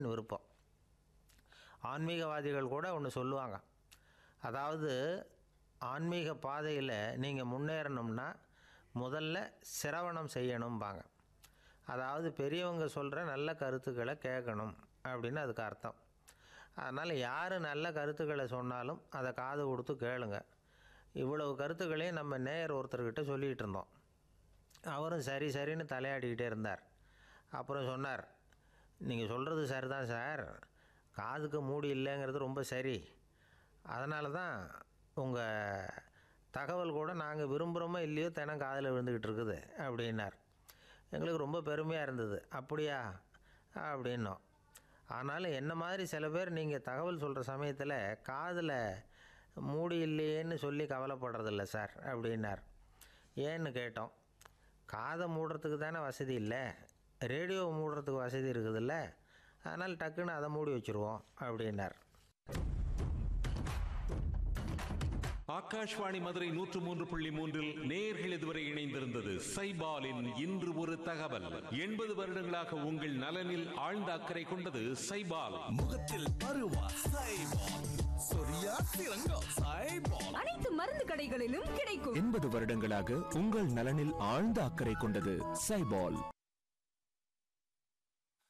விருப்பம் ஆன்மீகவாதிகள் கூட ஒன்று சொல்லுவாங்க அதாவது ஆன்மீக பாதையில் நீங்கள் முன்னேறணும்னா முதல்ல சிரவணம் செய்யணும்பாங்க அதாவது பெரியவங்க சொல்கிற நல்ல கருத்துக்களை கேட்கணும் அப்படின்னு அதுக்கு அர்த்தம் அதனால் யார் நல்ல கருத்துக்களை சொன்னாலும் அதை காது கொடுத்து கேளுங்க இவ்வளவு கருத்துக்களையும் நம்ம நேயர் ஒருத்தர்கிட்ட சொல்லிகிட்டு இருந்தோம் அவரும் சரி சரின்னு தலையாடிக்கிட்டே இருந்தார் அப்புறம் சொன்னார் நீங்கள் சொல்கிறது சரிதான் சார் காதுக்கு மூடி இல்லைங்கிறது ரொம்ப சரி அதனால தான் உங்கள் தகவல் கூட நாங்கள் விரும்புகிறோமோ இல்லையோ தினம் காதில் விழுந்துக்கிட்டு இருக்குது அப்படின்னார் எங்களுக்கு ரொம்ப பெருமையாக இருந்தது அப்படியா அப்படின்னோம் ஆனாலும் என்ன மாதிரி சில பேர் நீங்கள் தகவல் சொல்கிற சமயத்தில் காதில் மூடி இல்லையேன்னு சொல்லி கவலைப்படுறதில்ல சார் அப்படின்னார் ஏன்னு கேட்டோம் காதை மூடுறதுக்கு தானே வசதி இல்லை ரேடியோவை மூடுறதுக்கு வசதி இருக்குதுல்ல அதனால் டக்குன்னு அதை மூடி வச்சுருவோம் அப்படின்னார் ஆகாஷ்வாணி மதுரை நூற்று மூன்று புள்ளி மூன்றில் நேர்கள் இதுவரை இணைந்திருந்தது சைபாலின் இன்று ஒரு தகவல் எண்பது வருடங்களாக உங்கள் நலனில் ஆழ்ந்த அக்கறை கொண்டது சைபால் முகத்தில் பருவா சைபால் சொரியா சிறங்கம் சைபால் அனைத்து மருந்து கடைகளிலும் கிடைக்கும் எண்பது வருடங்களாக உங்கள் நலனில் ஆழ்ந்த அக்கறை கொண்டது சைபால்